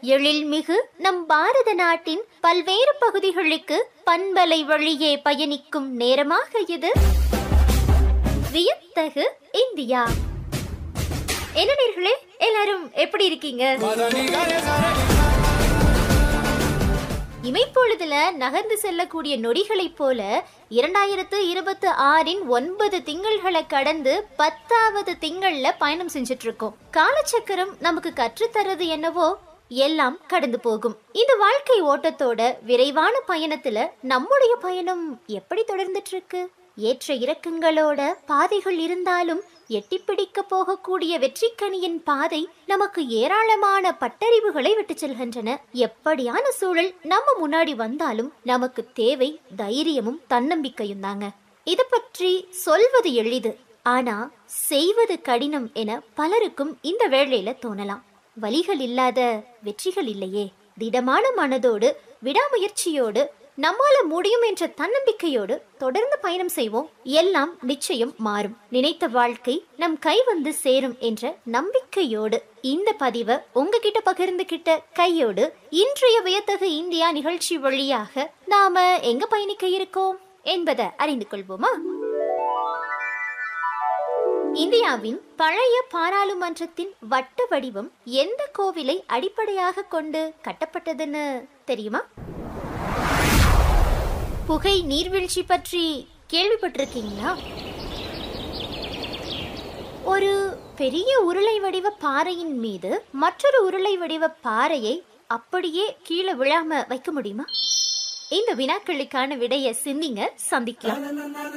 எழில்மிகு நம் பாரத நாட்டின் பல்வேறு பகுதிகளுக்கு பண்பலை வழியே பயணிக்கும் நேரமாக இது வியத்தகு இந்தியா என்ன நேர்களே எல்லாரும் எப்படி இருக்கீங்க இமைப்பொழுதுல நகர்ந்து செல்லக்கூடிய நொடிகளைப் போல இரண்டாயிரத்து இருபத்தி ஆறின் ஒன்பது திங்கள்களை கடந்து பத்தாவது திங்கள்ல பயணம் செஞ்சுட்டு இருக்கோம் காலச்சக்கரம் நமக்கு கற்றுத்தரது என்னவோ எல்லாம் கடந்து போகும் இந்த வாழ்க்கை ஓட்டத்தோட விரைவான பயணத்துல நம்முடைய பயணம் எப்படி தொடர்ந்துட்டு இருக்கு ஏற்ற இறக்கங்களோட பாதைகள் இருந்தாலும் எட்டிப்பிடிக்க போகக்கூடிய வெற்றிக்கனியின் பாதை நமக்கு ஏராளமான பட்டறிவுகளை விட்டு செல்கின்றன எப்படியான சூழல் நம்ம முன்னாடி வந்தாலும் நமக்கு தேவை தைரியமும் தன்னம்பிக்கையும் தாங்க இத பற்றி சொல்வது எளிது ஆனா செய்வது கடினம் என பலருக்கும் இந்த வேளையில தோணலாம் வலிகள் இல்லாத வெற்றிகள் இல்லையே திடமான மனதோடு விடாமுயற்சியோடு நம்மால முடியும் என்ற தன்னம்பிக்கையோடு தொடர்ந்து பயணம் செய்வோம் எல்லாம் நிச்சயம் மாறும் நினைத்த வாழ்க்கை நம் கை வந்து சேரும் என்ற நம்பிக்கையோடு இந்த பதிவை உங்ககிட்ட பகிர்ந்துகிட்ட கையோடு இன்றைய வியத்தகு இந்தியா நிகழ்ச்சி வழியாக நாம எங்க பயணிக்க இருக்கோம் என்பதை அறிந்து கொள்வோமா இந்தியாவின் பழைய பாராளுமன்றத்தின் வட்ட வடிவம் எந்த கோவிலை அடிப்படையாக கொண்டு கட்டப்பட்டதுன்னு தெரியுமா புகை நீர்வீழ்ச்சி பற்றி கேள்விப்பட்டிருக்கீங்களா ஒரு பெரிய உருளை வடிவ பாறையின் மீது மற்றொரு உருளை வடிவ பாறையை அப்படியே கீழே விழாம வைக்க முடியுமா இந்த வினாக்களுக்கான விடைய சிந்திங்க சந்திக்கலாம்